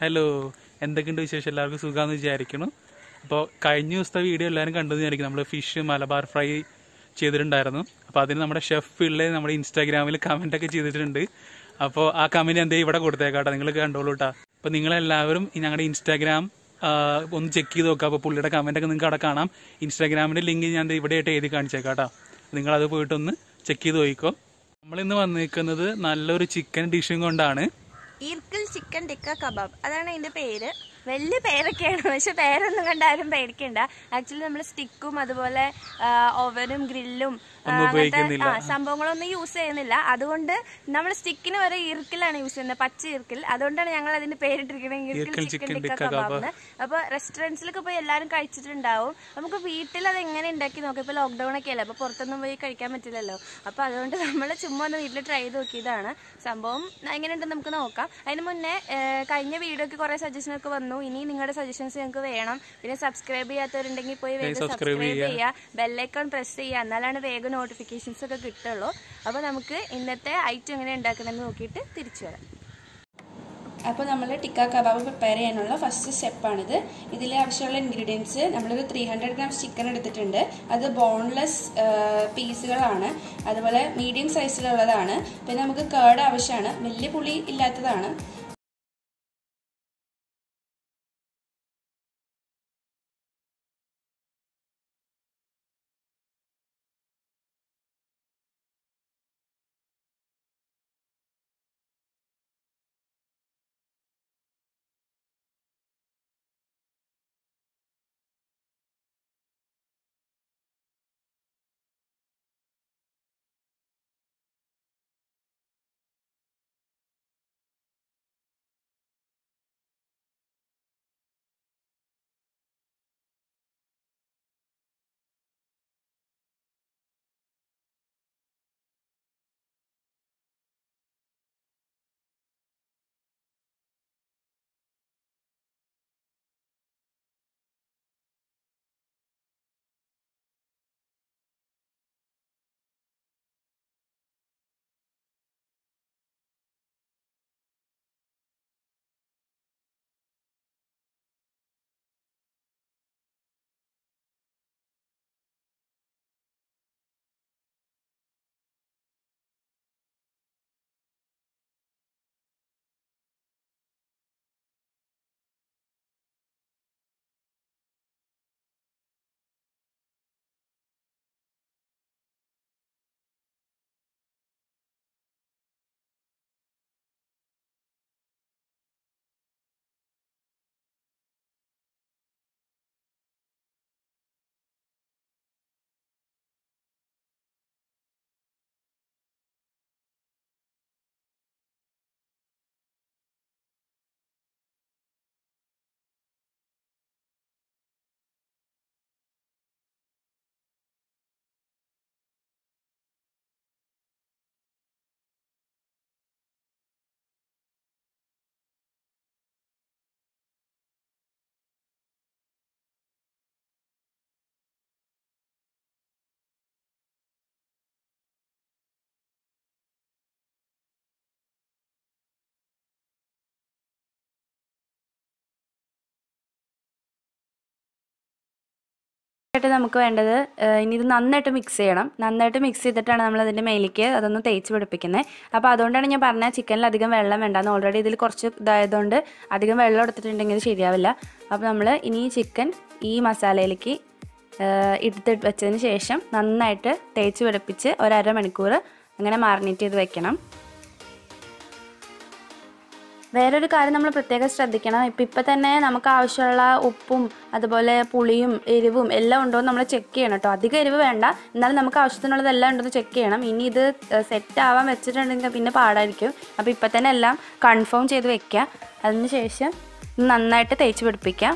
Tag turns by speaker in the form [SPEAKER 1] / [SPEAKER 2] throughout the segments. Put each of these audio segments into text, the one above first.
[SPEAKER 1] Hello എന്തൊക്കെയുണ്ട് വിശേഷം എല്ലാവർക്കും സുഖമാണെന്ന് വിചാരിക്കുന്നു അപ്പോൾ കഴിഞ്ഞ ദിവസത്തെ വീഡിയോ എല്ലാവരും കണ്ടെന്ന് വിചാരിക്കും നമ്മൾ ഫിഷ് മലബാർ ഫ്രൈ ചെയ്തിട്ടുണ്ടായിരുന്നു അപ്പോൾ അതിന് നമ്മുടെ ഷെഫ് പിള്ളേ നമ്മുടെ ഇൻസ്റ്റാഗ്രാമിൽ കമൻ്റ് ഒക്കെ ചെയ്തിട്ടുണ്ട് അപ്പോൾ ആ കമൻറ്റ് എന്തേ ഇവിടെ കൊടുത്തേക്കാട്ടോ നിങ്ങൾ കണ്ടോളൂ കേട്ടോ അപ്പോൾ നിങ്ങളെല്ലാവരും ഈ ഞങ്ങളുടെ ഇൻസ്റ്റാഗ്രാം ആ, ഒന്ന് ചെക്ക് ചെയ്ത് നോക്കുക അപ്പോൾ പുള്ളിയുടെ കമൻ്റ് ഒക്കെ നിങ്ങൾക്ക് അവിടെ കാണാം ഇൻസ്റ്റാഗ്രാമിൻ്റെ ലിങ്ക് ഞാൻ ദേ ഇവിടെയായിട്ട് എഴുതി കാണിച്ചേക്കാം കേട്ടോ നിങ്ങളത് പോയിട്ടൊന്ന് ചെക്ക് ചെയ്ത് നോക്കിക്കോ നമ്മളിന്ന് വന്നിരിക്കുന്നത് നല്ലൊരു ചിക്കൻ ഡിഷും കൊണ്ടാണ്
[SPEAKER 2] ഈർക്കിൽ ചിക്കൻ ടിക്ക കബാബ് അതാണ് അതിന്റെ പേര് വലിയ പേരൊക്കെയാണ് പക്ഷെ പേരൊന്നും കണ്ടാലും പേടിക്കണ്ട ആക്ച്വലി നമ്മൾ സ്റ്റിക്കും അതുപോലെ ഓവനും ഗ്രില്ലും
[SPEAKER 1] ഒന്നും ഉപയോഗിക്കുന്നില്ല.
[SPEAKER 2] സംഭവങ്ങളൊന്നും യൂസ് ചെയ്യുന്നില്ല അതുകൊണ്ട് നമ്മൾ സ്റ്റിക്കിന് വരെ ഈർക്കിലാണ് യൂസ് ചെയ്യുന്നത് പച്ച ഈർക്കിൽ അതുകൊണ്ടാണ് ഞങ്ങൾ അതിന്റെ പേരിട്ടിരിക്കുന്നത്
[SPEAKER 1] ഈർക്കിൽ
[SPEAKER 2] ഈർക്കിൽ
[SPEAKER 1] chicken
[SPEAKER 2] chicken tikka
[SPEAKER 1] tikka kebab.
[SPEAKER 2] Kebab അപ്പൊ റെസ്റ്റോറൻറ്റ്സിലൊക്കെ പോയി എല്ലാവരും കഴിച്ചിട്ടുണ്ടാവും നമുക്ക് വീട്ടിൽ അത് എങ്ങനെ ഉണ്ടാക്കി നോക്കാം ഇപ്പൊ ലോക്ക്ഡൌൺ ഒക്കെ അല്ലേ അപ്പൊ പുറത്തൊന്നും പോയി കഴിക്കാൻ പറ്റില്ലല്ലോ അപ്പൊ അതുകൊണ്ട് നമ്മൾ ചുമ്മാ ഒന്ന് വീട്ടിൽ ട്രൈ ചെയ്ത് നോക്കിയതാണ് സംഭവം എങ്ങനെയുണ്ടെന്ന് നമുക്ക് നോക്കാം അതിന് മുന്നേ ഏഹ്, കഴിഞ്ഞ വീഡിയോക്ക് കുറെ സജഷൻ ഒക്കെ വന്നു ഇനി നിങ്ങളുടെ സജഷൻസ് ഞങ്ങൾക്ക് വേണം പിന്നെ സബ്സ്ക്രൈബ് ചെയ്യാത്തവരുണ്ടെങ്കിൽ പോയി വേഗം
[SPEAKER 1] subscribe
[SPEAKER 2] സബ്സ്ക്രൈബ്
[SPEAKER 1] ചെയ്യുക.
[SPEAKER 2] ചെയ്യുക ബെല്ലൈക്കൺ പ്രസ് ചെയ്യുക എന്നാലാണ് വേഗം നോട്ടിഫിക്കേഷൻസ് ഒക്കെ കിട്ടുള്ളൂ അപ്പോൾ നമുക്ക് ഇന്നത്തെ ഐറ്റം എങ്ങനെ ഉണ്ടാക്കണമെന്ന് നോക്കിയിട്ട് തിരിച്ചു വരാം
[SPEAKER 3] അപ്പോൾ നമ്മൾ ടിക്ക കബാബ് പ്രിപ്പയർ ചെയ്യാനുള്ള ഫസ്റ്റ് സ്റ്റെപ്പാണിത് ഇതിൽ ആവശ്യമുള്ള ഇൻഗ്രീഡിയൻസ് നമ്മളൊരു ത്രീ ഹൺഡ്രഡ് ഗ്രാംസ് ചിക്കൻ എടുത്തിട്ടുണ്ട് അത് ബോൺലെസ് പീസുകളാണ് അതുപോലെ മീഡിയം സൈസിലുള്ളതാണ് പിന്നെ നമുക്ക് കേർഡ് ആവശ്യമാണ് വലിയ പുളി ഇല്ലാത്തതാണ്
[SPEAKER 4] ആയിട്ട് നമുക്ക് വേണ്ടത് ഏഹ്, ഇനി ഇത് നന്നായിട്ട് മിക്സ് ചെയ്യണം നന്നായിട്ട് മിക്സ് ചെയ്തിട്ടാണ് നമ്മൾ അതിൻ്റെ മേലേക്ക് അതൊന്ന് തേച്ച് പിടിപ്പിക്കുന്നത് അപ്പോൾ അതുകൊണ്ടാണ് ഞാൻ പറഞ്ഞത് ചിക്കനിൽ അധികം വെള്ളം വേണ്ടെന്ന് ഓൾറെഡി ഇതിൽ കുറച്ച് ഇതായതുകൊണ്ട് അധികം വെള്ളം എടുത്തിട്ടുണ്ടെങ്കിൽ ഇത് ശരിയാവില്ല അപ്പോൾ നമ്മൾ ഇനി ഈ ചിക്കൻ ഈ മസാലയിലേക്ക് ഏഹ്, എടുത്ത് വെച്ചതിന് ശേഷം നന്നായിട്ട് തേച്ച് പിടിപ്പിച്ച് ഒരു അരമണിക്കൂർ അങ്ങനെ മാറിനേറ്റ് ചെയ്ത് വെക്കണം വേറൊരു കാര്യം നമ്മൾ പ്രത്യേകം ശ്രദ്ധിക്കണം ഇപ്പം ഇപ്പം തന്നെ നമുക്ക് ആവശ്യമുള്ള ഉപ്പും അതുപോലെ പുളിയും എരിവും എല്ലാം ഉണ്ടോ എന്ന് നമ്മൾ ചെക്ക് ചെയ്യണം കേട്ടോ അധികം എരിവ് വേണ്ട എന്നാലും നമുക്ക് ആവശ്യത്തിനുള്ളതെല്ലാം ഉണ്ടോ ചെക്ക് ചെയ്യണം ഇനി ഇത് സെറ്റ് ആവാൻ വെച്ചിട്ടുണ്ടെങ്കിൽ പിന്നെ പാടായിരിക്കും അപ്പോൾ ഇപ്പം തന്നെ എല്ലാം കൺഫേം ചെയ്ത് വെക്കുക അതിന് ശേഷം ഇത് നന്നായിട്ട് തേച്ച് പിടിപ്പിക്കുക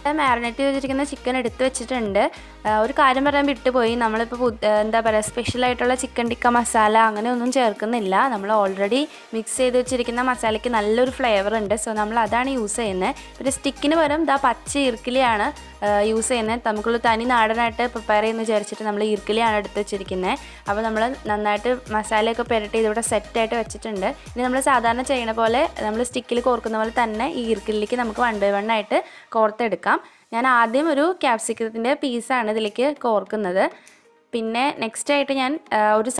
[SPEAKER 4] മാരിനേറ്റ് ചെയ്ത് വെച്ചിരിക്കുന്ന ചിക്കൻ എടുത്ത് വെച്ചിട്ടുണ്ട് ആ, ഒരു കാര്യം പറയാൻ വിട്ടുപോയി നമ്മളിപ്പോൾ പുത്- ആ, എന്താ പറയുക സ്പെഷ്യലായിട്ടുള്ള ചിക്കൻ ടിക്ക മസാല അങ്ങനെ ഒന്നും ചേർക്കുന്നില്ല നമ്മൾ ഓൾറെഡി മിക്സ് ചെയ്ത് വെച്ചിരിക്കുന്ന മസാലയ്ക്ക് നല്ലൊരു ഫ്ലേവർ ഉണ്ട് സോ നമ്മൾ അതാണ് യൂസ് ചെയ്യുന്നത് പിന്നെ സ്റ്റിക്കിന് പകരം ഇതാ പച്ച ഈർക്കിലിയാണ് യൂസ് ചെയ്യുന്നത് നമുക്കുള്ള തനി നാടനായിട്ട് പ്രിപ്പയർ ചെയ്യുന്ന വിചാരിച്ചിട്ട് നമ്മൾ ഈർക്കിലിയാണ് എടുത്ത് വെച്ചിരിക്കുന്നത് അപ്പോൾ നമ്മൾ നന്നായിട്ട് മസാലയൊക്കെ പുരട്ടി ഇതിവിടെ സെറ്റായിട്ട് വെച്ചിട്ടുണ്ട് ഇനി നമ്മൾ സാധാരണ ചെയ്യണ പോലെ നമ്മൾ സ്റ്റിക്കിൽ കോർക്കുന്ന പോലെ തന്നെ ഈ ഈർക്കിലേക്ക് നമുക്ക് വൺ ബൈ വൺ ആയിട്ട് കോർത്തെടുക്കാം ഞാൻ ആദ്യം ഒരു ക്യാപ്സിക്കത്തിൻ്റെ പീസാണ് ഇതിലേക്ക് കോർക്കുന്നത് പിന്നെ നെക്സ്റ്റ് ആയിട്ട് ഞാൻ ആ, ഒരു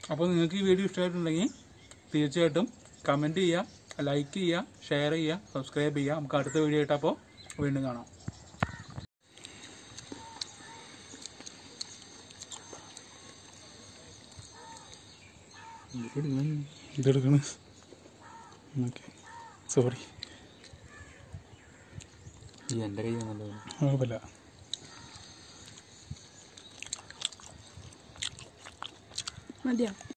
[SPEAKER 1] അപ്പോൾ നിങ്ങൾക്ക് ഈ വീഡിയോ ഇഷ്ടമായിട്ടുണ്ടെങ്കിൽ തീർച്ചയായിട്ടും കമൻറ്റ് ചെയ്യുക ലൈക്ക് ചെയ്യുക ഷെയർ ചെയ്യുക സബ്സ്ക്രൈബ് ചെയ്യുക നമുക്ക് അടുത്ത വീഡിയോ ആയിട്ടപ്പോൾ വീണ്ടും കാണാം ഇതെടുക്കണം ഓക്കെ സോറി
[SPEAKER 5] ഈ എൻ്റെ കയ്യിൽ നല്ലത്
[SPEAKER 1] കുഴപ്പമില്ല
[SPEAKER 3] മതിയോ